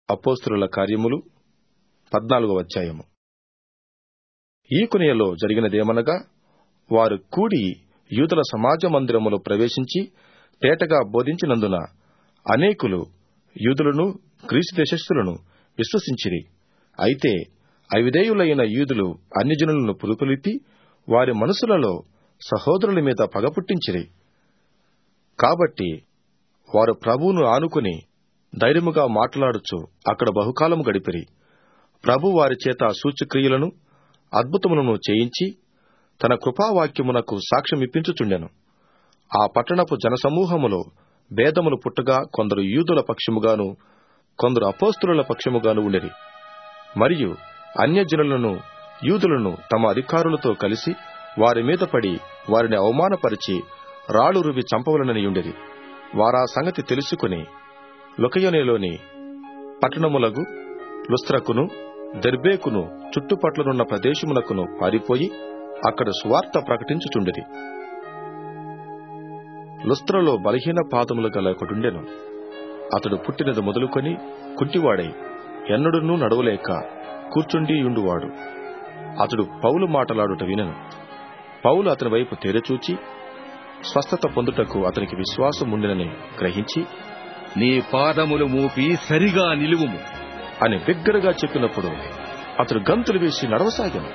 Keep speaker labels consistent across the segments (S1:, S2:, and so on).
S1: అపోస్తుల కార్యములు పద్నాలుగవ అధ్యాయము ఈ కొనియలో జరిగినదేమనగా వారు కూడి యూదుల సమాజ మందిరములో ప్రవేశించి తేటగా బోధించినందున అనేకులు యూదులను గ్రీసు దేశస్థులను విశ్వసించిరి అయితే అవిధేయులైన యూదులు అన్యజనులను పురుకొలిపి వారి మనసులలో సహోదరుల మీద పగ పుట్టించిరి కాబట్టి వారు ప్రభువును ఆనుకుని ధైర్యముగా మాట్లాడుచు అక్కడ బహుకాలము గడిపిరి ప్రభు వారి చేత సూచక్రియలను అద్భుతములను చేయించి తన కృపావాక్యమునకు సాక్ష్యమిప్పించుచుండెను ఆ పట్టణపు జనసమూహములో భేదములు పుట్టగా కొందరు యూదుల పక్షముగాను కొందరు అపోస్తుల పక్షముగాను ఉండిరి మరియు అన్యజనులను యూదులను తమ అధికారులతో కలిసి వారి మీద పడి వారిని అవమానపరిచి రాళ్లు రువి చంపవలనని ఉండేది వారా సంగతి తెలుసుకుని లుకయోనిలోని పట్టణములగు లుస్త్రకును దెర్బేకును చుట్టుపట్లనున్న ప్రదేశములకును పారిపోయి అక్కడ సువార్త ప్రకటించుచుండిరి లుస్త్రలో బలహీన పాదములు గల ఒకడుండెను అతడు పుట్టినది మొదలుకొని కుంటివాడై ఎన్నడునూ నడవలేక కూర్చుండి ఉండువాడు అతడు పౌలు మాటలాడుట వినను పౌలు అతని వైపు తెరచూచి స్వస్థత పొందుటకు అతనికి విశ్వాసం ఉండినని గ్రహించి
S2: నీ పాదములు మోపి సరిగా నిలువుము
S1: అని బిగ్గరగా చెప్పినప్పుడు అతడు గంతులు వేసి నడవసాగాను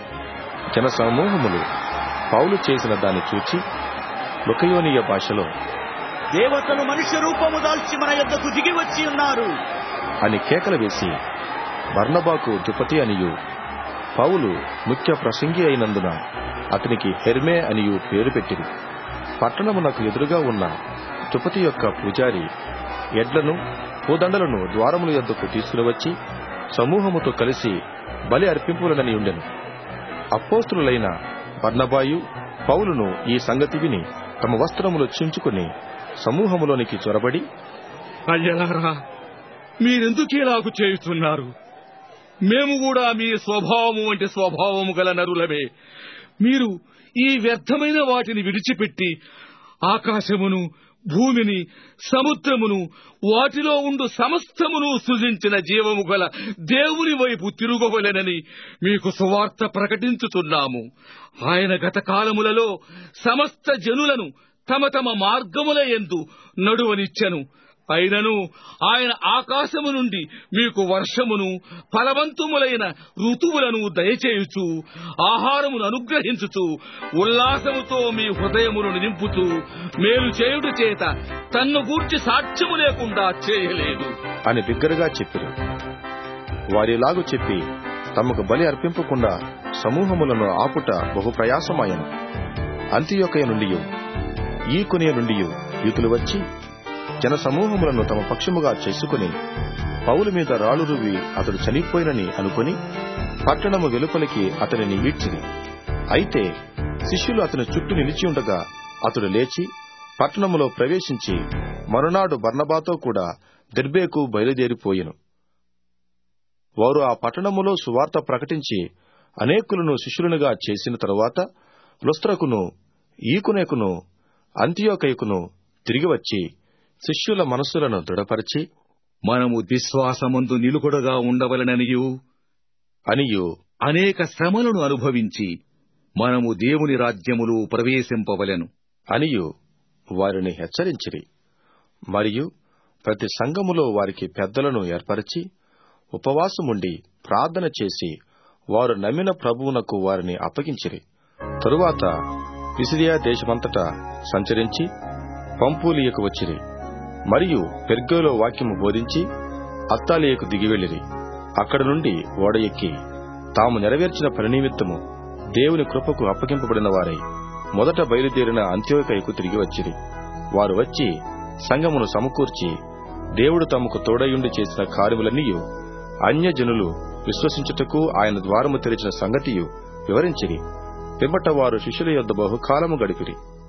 S1: జనసమూహములు పౌలు చేసిన దాన్ని చూచి లుకయోనియ భాషలో
S3: దేవతలు మనుష్య రూపము దాల్చి మన యొద్దకు దిగి వచ్చి ఉన్నారు
S1: అని కేకలు వేసి బర్నబాకు దుపతి అనియు పౌలు ముఖ్య ప్రసంగి అయినందున అతనికి హెర్మే అనియు పేరు పెట్టింది పట్టణమునకు ఎదురుగా ఉన్న దుపతి యొక్క పూజారి ఎడ్లను పూదండలను ద్వారముల యొద్దకు తీసుకుని వచ్చి సమూహముతో కలిసి బలి అర్పింపులనని ఉండెను అపోస్తులైన బర్నబాయు పౌలును ఈ సంగతి విని తమ వస్త్రములు చించుకుని సమూహములోనికి చొరబడి
S2: అయ్యలారా మీరెందుకు ఇలాగు చేయుచున్నారు మేము కూడా మీ స్వభావము వంటి స్వభావము గల నరులమే మీరు ఈ వ్యర్థమైన వాటిని విడిచిపెట్టి ఆకాశమును భూమిని సముద్రమును వాటిలో ఉండు సమస్తమును సృజించిన జీవము గల దేవుని వైపు తిరుగవలెనని మీకు సువార్త ప్రకటించుచున్నాము ఆయన గత కాలములలో సమస్త జనులను తమ తమ మార్గముల ఎందు నడువనిచ్చెను అయినను ఆయన ఆకాశము నుండి మీకు వర్షమును ఫలవంతములైన ఋతువులను దయచేయుచు ఆహారమును అనుగ్రహించుచు ఉల్లాసముతో మీ హృదయములను నింపుచు మేలు చేయుట చేత తన్ను గూర్చి సాక్ష్యము లేకుండా చేయలేదు
S1: అని బిగ్గరగా చెప్పిరు వారిలాగు చెప్పి తమకు బలి అర్పింపకుండా సమూహములను ఆపుట బహు ప్రయాసమాయను అంత్యొకయ నుండి ఈ కొనియ నుండి యూతులు వచ్చి జన సమూహములను తమ పక్షముగా చేసుకుని పౌలు మీద రాళ్లు రువి అతడు చనిపోయినని అనుకుని పట్టణము వెలుపలికి అతనిని ఈడ్చిరి అయితే శిష్యులు అతని చుట్టూ నిలిచి ఉండగా అతడు లేచి పట్టణములో ప్రవేశించి మరునాడు బర్నబాతో కూడా దెర్బేకు బయలుదేరిపోయెను వారు ఆ పట్టణములో సువార్త ప్రకటించి అనేకులను శిష్యులనుగా చేసిన తరువాత లుస్త్రకును ఈకునేకును అంత్యోకయకును తిరిగి వచ్చి శిష్యుల మనస్సులను దృఢపరిచి
S2: మనము విశ్వాసమందు నిలుకొడగా ఉండవలననియు
S1: అనియు
S2: అనేక శ్రమలను అనుభవించి మనము దేవుని రాజ్యములో ప్రవేశింపవలెను
S1: అనియు వారిని హెచ్చరించిరి మరియు ప్రతి సంఘములో వారికి పెద్దలను ఏర్పరిచి ఉపవాసముండి ప్రార్థన చేసి వారు నమ్మిన ప్రభువునకు వారిని అప్పగించిరి తరువాత విసిరియా దేశమంతటా సంచరించి పంపూలియకు వచ్చిరి మరియు పెర్గోలో వాక్యము బోధించి అత్తాలియకు దిగివెళ్లిరి అక్కడ నుండి ఓడ ఎక్కి తాము నెరవేర్చిన పనినిమిత్తము దేవుని కృపకు అప్పగింపబడిన వారై మొదట బయలుదేరిన అంత్యోకయకు తిరిగి వచ్చిరి వారు వచ్చి సంగమును సమకూర్చి దేవుడు తమకు తోడయుండి చేసిన కార్యములన్నీయు అన్యజనులు విశ్వసించుటకు ఆయన ద్వారము తెరిచిన సంగతియు వివరించిరి పిమ్మట వారు శిష్యుల యొద్ద బహుకాలము గడిపిరి